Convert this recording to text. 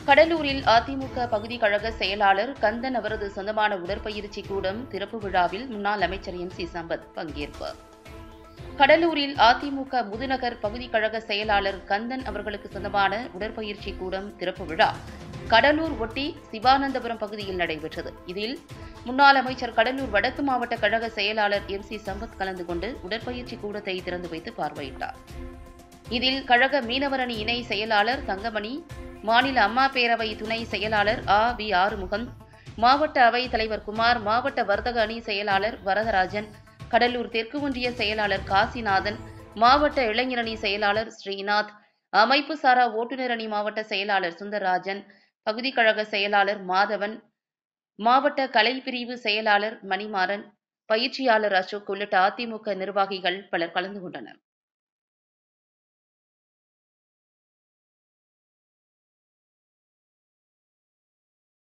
கடலூரில் அதிமுக பகுதி கழக செயலாளர் கந்தன் அவரது சொந்தமான உடற்பயிற்சி கூடம் திறப்பு விழாவில் முன்னாள் அமைச்சர் எம் சி சம்பத் பங்கேற்பு கடலூரில் அதிமுக முதுநகர் பகுதி கழக செயலாளர் கந்தன் அவர்களுக்கு சொந்தமான உடற்பயிற்சி கூடம் திறப்பு விழா கடலூர் ஒட்டி சிவானந்தபுரம் பகுதியில் நடைபெற்றது இதில் முன்னாள் அமைச்சர் கடலூர் வடக்கு மாவட்ட கழக செயலாளர் எம் சி சம்பத் கலந்து கொண்டு உடற்பயிற்சி கூடத்தை திறந்து வைத்து பார்வையிட்டார் இதில் கழக மீனவரணி இணை செயலாளர் தங்கமணி மாநில அம்மா பேரவை துணை செயலாளர் ஆ வி ஆறுமுகம் மாவட்ட அவைத் தலைவர் குமார் மாவட்ட வர்த்தக அணி செயலாளர் வரதராஜன் கடலூர் தெற்கு ஒன்றிய செயலாளர் காசிநாதன் மாவட்ட இளைஞரணி செயலாளர் ஸ்ரீநாத் அமைப்பு சாரா ஓட்டுநர் அணி மாவட்ட செயலாளர் சுந்தரராஜன் பகுதி கழக செயலாளர் மாதவன் மாவட்ட கலைப்பிரிவு செயலாளர் மணிமாறன் பயிற்சியாளர் அசோக் உள்ளிட்ட அதிமுக நிர்வாகிகள் பலர் கலந்து கொண்டனர்